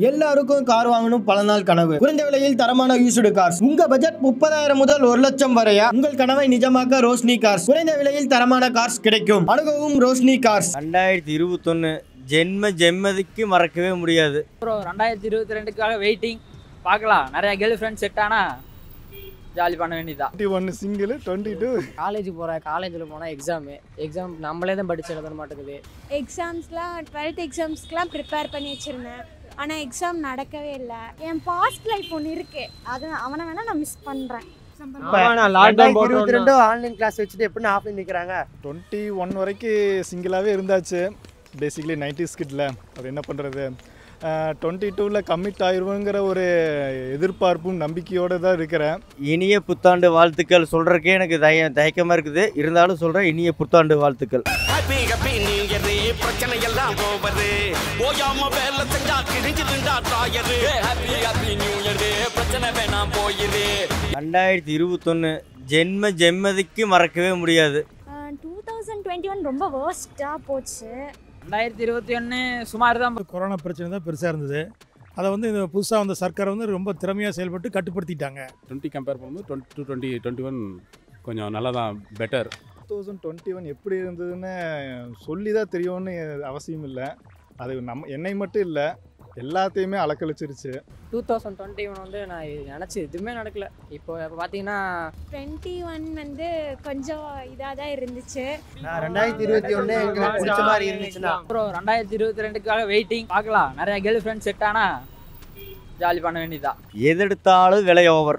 எல்லாருக்கும் கார் வாங்கணும் பல நாள் கனவு குறைந்த விலையில் தரமான யூஸ்டு கார்ஸ் உங்க பட்ஜெட் முப்பதாயிரம் முதல் ஒரு லட்சம் வரையா உங்கள் கனவை நிஜமாக்க ரோஷினி கார்ஸ் குறைந்த விலையில் தரமான கார்ஸ் கிடைக்கும் அணுகவும் ரோஷினி கார்ஸ் ரெண்டாயிரத்தி இருபத்தொன்று ஜென்ம ஜென்மதிக்கு மறக்கவே முடியாது அப்புறம் ரெண்டாயிரத்தி இருபத்தி ரெண்டுக்காக வெயிட்டிங் பார்க்கலாம் நிறைய கேர்ள் ஃப்ரெண்ட்ஸ் செட் ஆனா ஜாலி பண்ண வேண்டியதுதான் twenty one single twenty two college போகிறேன் காலேஜில் போனால் எக்ஸாமு எக்ஸாம் நம்மளே தான் படிச்சு எழுத மாட்டேங்குது எக்ஸாம்ஸ்லாம் டுவெல்த் எக்ஸாம்ஸ்க்குலாம் ப்ரிப்பேர் பண்ணி வச்சுருந்தேன் ஆனால் எக்ஸாம் நடக்கவே இல்லை என் பாஸ்ட் லைஃப் ஒன்று இருக்குது அது அவனை வேணால் நான் மிஸ் பண்ணுறேன் இருபத்தி ரெண்டு ஆன்லைன் கிளாஸ் வச்சுட்டு எப்படி ஆஃப்லைன் நிற்கிறாங்க டுவெண்ட்டி ஒன் வரைக்கும் சிங்கிளாகவே இருந்தாச்சு பேசிக்கலி நைன்டி ஸ்கிட்ல அது என்ன பண்ணுறது டுவெண்ட்டி டூவில் கமிட் ஆயிடுவோங்கிற ஒரு எதிர்பார்ப்பும் நம்பிக்கையோடு தான் இருக்கிறேன் இனிய புத்தாண்டு வாழ்த்துக்கள் சொல்றதுக்கே எனக்கு தய தயக்கமாக இருக்குது இருந்தாலும் சொல்கிறேன் இனிய புத்தாண்டு வாழ்த்துக்கள் ஹாப்பி ஹாப்பி நியூ இயர் பிரச்சனை எல்லாம் ஓவர் ஓயாம வேலை செஞ்சா கிழிஞ்சிருந்தா டாயரு ஹாப்பி ஹாப்பி நியூ இயர் பிரச்சனை வேணாம் போயிரு ரெண்டாயிரத்தி இருபத்தொன்று ஜென்ம ஜென்மதிக்கு மறக்கவே முடியாது டூ தௌசண்ட் டுவெண்ட்டி ஒன் ரொம்ப வேர்ஸ்ட்டாக போச்சு ரெண்டாயிரத்தி இருபத்தி ஒன்று சுமார் தான் கொரோனா பிரச்சனை தான் பெருசாக இருந்தது அதை வந்து இந்த புதுசாக வந்த சர்க்கார் வந்து ரொம்ப திறமையாக செயல்பட்டு கட்டுப்படுத்திட்டாங்க டுவெண்ட்டி கம்பேர் பண்ணும்போது twenty two twenty twenty one கொஞ்சம் நல்லா தான் better two thousand twenty one எப்படி இருந்ததுன்னு சொல்லி தான் தெரியும்னு அவசியம் இல்லை அது நம்ம என்னை மட்டும் இல்லை எல்லாத்தையுமே அலக்கழிச்சிருச்சு டூ தௌசண்ட் டுவெண்ட்டி ஒன் வந்து நான் நினச்சி எதுவுமே நடக்கல இப்போ இப்போ பார்த்தீங்கன்னா டுவெண்ட்டி ஒன் வந்து கொஞ்சம் இதாக தான் இருந்துச்சு ரெண்டாயிரத்தி இருபத்தி ஒன்று எங்களுக்கு பிடிச்ச மாதிரி இருந்துச்சுன்னா அப்புறம் ரெண்டாயிரத்தி இருபத்தி ரெண்டுக்காக வெயிட்டிங் பார்க்கலாம் நிறைய கேர்ள் ஃப்ரெண்ட்ஸ் செட் ஆனா ஜாலி பண்ண வேண்டியதுதான் எதெடுத்தாலும் விலை ஓவர்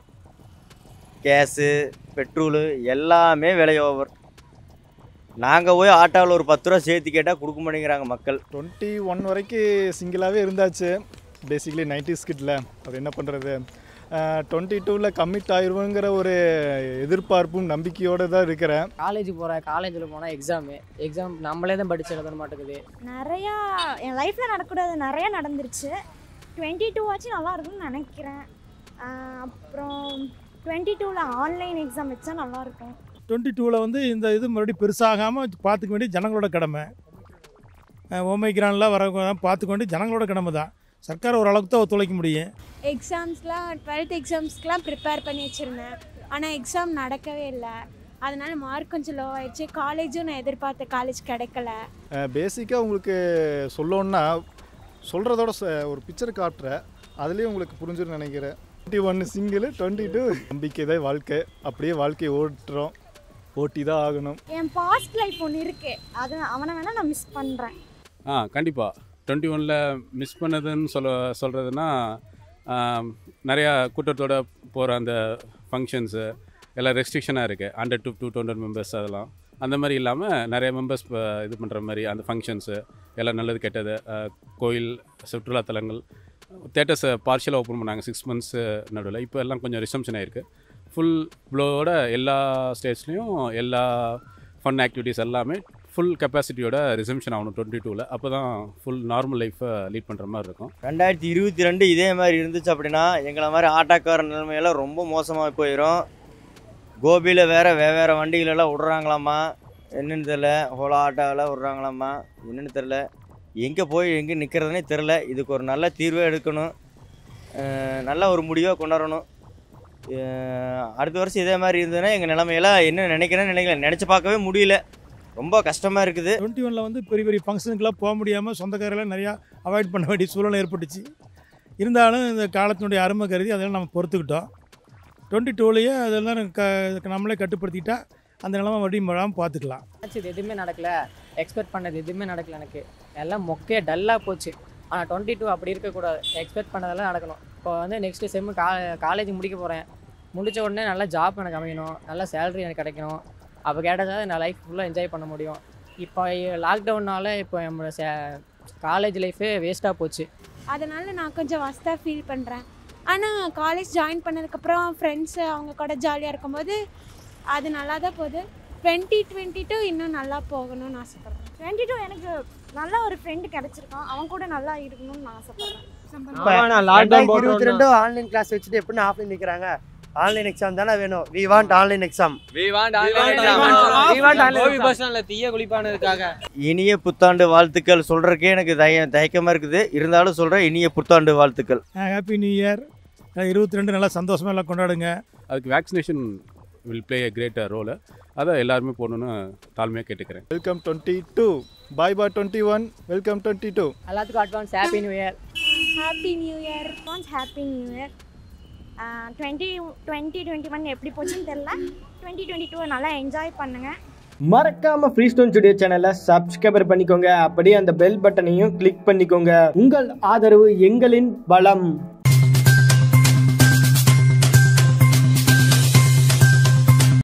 கேஸு பெட்ரோலு எல்லாமே விலை ஓவர் நாங்கள் போய் ஆட்டோவில் ஒரு பத்து ரூபா சேர்த்து கேட்டால் கொடுக்க மாட்டேங்கிறாங்க மக்கள் டுவெண்ட்டி ஒன் வரைக்கும் சிங்கிளாகவே இருந்தாச்சு பேசிக்கலி நைன்டி ஸ்கிட்ல அது என்ன பண்ணுறது டுவெண்ட்டி டூவில் கமிட் ஆயிடுவோங்கிற ஒரு எதிர்பார்ப்பும் நம்பிக்கையோடு தான் இருக்கிறேன் காலேஜ் போகிறேன் காலேஜில் போனால் எக்ஸாமு எக்ஸாம் நம்மளே தான் படிச்சு எழுத மாட்டேங்குது நிறையா என் லைஃப்பில் நடக்கூடாது நிறையா நடந்துருச்சு டுவெண்ட்டி டூ ஆச்சு நல்லா இருக்கும்னு நினைக்கிறேன் ஆஹ் அப்புறம் டுவெண்ட்டி டூவில் ஆன்லைன் எக்ஸாம் வச்சா நல்லாயிருக்கும் டுவெண்ட்டி டூவில் வந்து இந்த இது மறுபடியும் பெருசாகாமல் பார்த்துக்க வேண்டிய ஜனங்களோட கடமை ஓமைக்ரான்லாம் வர பார்த்துக்க வேண்டிய ஜனங்களோட கடமை தான் சர்க்கார் ஓரளவுக்கு தான் ஒத்துழைக்க முடியும் எக்ஸாம்ஸ்லாம் டுவெல்த் எக்ஸாம்ஸ்க்குலாம் ப்ரிப்பேர் பண்ணி வச்சுருந்தேன் ஆனால் எக்ஸாம் நடக்கவே இல்லை அதனால மார்க் கொஞ்சம் லோ ஆயிடுச்சு காலேஜும் நான் எதிர்பார்த்த காலேஜ் கிடைக்கல பேசிக்காக உங்களுக்கு சொல்லணுன்னா சொல்கிறதோட ஒரு பிக்சர் காட்டுறேன் அதுலேயும் உங்களுக்கு புரிஞ்சுன்னு நினைக்கிறேன் twenty one single twenty two நம்பிக்கை தான் வாழ்க்கை அப்படியே வாழ்க்கையை ஓட்டுறோம் ஓட்டி தான் ஆகணும் என் பாஸ்ட் லைஃப் ஒன்று இருக்குது அது அவனை வேணால் நான் மிஸ் பண்ணுறேன் ஆ கண்டிப்பாக டுவெண்ட்டி ஒனில் மிஸ் பண்ணதுன்னு சொல்ல சொல்கிறதுனா நிறையா கூட்டத்தோட போகிற அந்த ஃபங்க்ஷன்ஸு எல்லாம் ரெஸ்ட்ரிக்ஷனாக இருக்குது hundred to two hundred members அதெல்லாம் அந்த மாதிரி இல்லாமல் நிறைய மெம்பர்ஸ் இது பண்ணுற மாதிரி அந்த ஃபங்க்ஷன்ஸு எல்லாம் நல்லது கெட்டது அஹ், கோயில் சுற்றுலாத்தலங்கள் தேட்டர்ஸை பார்ஷியலாக ஓப்பன் பண்ணாங்க சிக்ஸ் மந்த்ஸ் நடுவில் இப்போ எல்லாம் கொஞ்சம் ரிசம்ஷன் ஆயிருக்கு ஃபுல் ப்ளோவோட எல்லா ஸ்டேட்ஸ்லேயும் எல்லா ஃபன் ஆக்டிவிட்டீஸ் எல்லாமே ஃபுல் கெப்பாசிட்டியோட ரிசம்ஷன் ஆகணும் டுவெண்ட்டி டூவில் அப்போ தான் ஃபுல் நார்மல் லைஃப்பை லீட் பண்ணுற மாதிரி இருக்கும் ரெண்டாயிரத்தி இருபத்தி ரெண்டு இதே மாதிரி இருந்துச்சு அப்படின்னா எங்களை மாதிரி ஆட்டோக்கார நிலைமையெல்லாம் ரொம்ப மோசமாக போயிடும் கோபியில் வேறு வெவ்வேறு வண்டிகளெல்லாம் விட்றாங்களாம்மா என்னன்னு தெரில ஹோலா ஆட்டோவில் விட்றாங்களாம்மா என்னன்னு தெரில எங்கே போய் எங்கே நிற்கிறதுனே தெரில இதுக்கு ஒரு நல்ல தீர்வே எடுக்கணும் அஹ் நல்ல ஒரு முடிவாக கொண்டாடணும் அஹ் அடுத்த வருஷம் இதே மாதிரி இருந்ததுன்னா எங்கள் நிலைமையெல்லாம் என்ன நினைக்கிறேன்னு நினைக்கல நினச்சி பார்க்கவே முடியல ரொம்ப கஷ்டமாக இருக்குது டுவெண்ட்டி ஒனில் வந்து பெரிய பெரிய ஃபங்க்ஷனுக்கெல்லாம் போக முடியாமல் சொந்தக்காரெல்லாம் நிறையா அவாய்ட் பண்ண வேண்டிய சூழ்நிலை ஏற்பட்டுச்சு இருந்தாலும் இந்த காலத்தினுடைய அருமை கருதி அதெல்லாம் நம்ம பொறுத்துக்கிட்டோம் டுவெண்ட்டி டூலேயே அதெல்லாம் க நம்மளே கட்டுப்படுத்திட்டா அந்த நிலைமை மறுபடியும் வராமல் பார்த்துக்கலாம் நினச்சது எதுவுமே நடக்கல எக்ஸ்பெக்ட் பண்ணது எதுவுமே நடக்கல எனக்கு எல்லாம் மொக்கையே டல்லாக போச்சு ஆனால் டுவெண்ட்டி டூ அப்படி இருக்கக்கூடாது எக்ஸ்பெக்ட் பண்ணதெல்லாம் நடக்கணும் இப்போ வந்து நெக்ஸ்ட்டு செம்மு கா காலேஜ் முடிக்க போகிறேன் முடிச்ச உடனே நல்ல ஜாப் எனக்கு அமையணும் நல்ல சேலரி எனக்கு கிடைக்கணும் அப்போ கேட்டதாக நான் லைஃப் ஃபுல்லாக என்ஜாய் பண்ண முடியும் இப்போ லாக்டவுன்னால இப்போ என்னோட சே காலேஜ் லைஃபே வேஸ்ட்டாக போச்சு அதனால நான் கொஞ்சம் வசதாக ஃபீல் பண்ணுறேன் ஆனால் காலேஜ் ஜாயின் பண்ணதுக்கப்புறம் ஃப்ரெண்ட்ஸு அவங்க கூட ஜாலியாக இருக்கும்போது அது நல்லா தான் போகுது டுவெண்ட்டி டுவெண்ட்டி டூ இன்னும் நல்லா போகணும்னு ஆசைப்பட்றேன் டுவெண்ட்டி டூ எனக்கு நல்ல ஒரு ஃப்ரெண்டு கிடச்சிருக்கான் அவன் கூட நல்லா இருக்கணும்னு நான் ஆசைப்பட்றேன் லாக்டவுன் இருபத்தி ரெண்டு ஆன்லைன் கிளாஸ் வச்சுட்டு எப்படி ஆஃப்லைன் நிற்கிறாங்க ஆன்லைன் எக்ஸாம் தானே வேணும் we want online exam We want We online want exam. online We want online கோபி exam. பஸ் ஸ்டாண்ட்ல தீய குளிப்பானதுக்காக இனிய புத்தாண்டு வாழ்த்துக்கள் சொல்கிறக்கே எனக்கு தய தயக்கமாக இருக்குது இருந்தாலும் சொல்கிறேன் இனிய புத்தாண்டு வாழ்த்துக்கள் ஹாப்பி நியூ இயர் இருபத்தி ரெண்டு நல்லா சந்தோஷமாக எல்லாம் கொண்டாடுங்க அதுக்கு vaccination will play a great role அதை எல்லாருமே போடணுன்னு தாழ்மையாக கேட்டுக்கிறேன் welcome twenty two bye bye twenty one welcome twenty two எல்லாத்துக்கும் advance happy new year happy new year once happy new year twenty twenty twenty one எப்படி போச்சுன்னு தெரில twenty twenty two நல்லா என்ஜாய் பண்ணுங்கள் மறக்காம ஃப்ரீ ஸ்டோன் ஸ்டுடியோ சேனலை subscriber பண்ணிக்கோங்க அப்படியே அந்த பெல் பட்டனையும் கிளிக் பண்ணிக்கோங்க உங்கள் ஆதரவு எங்களின் பலம்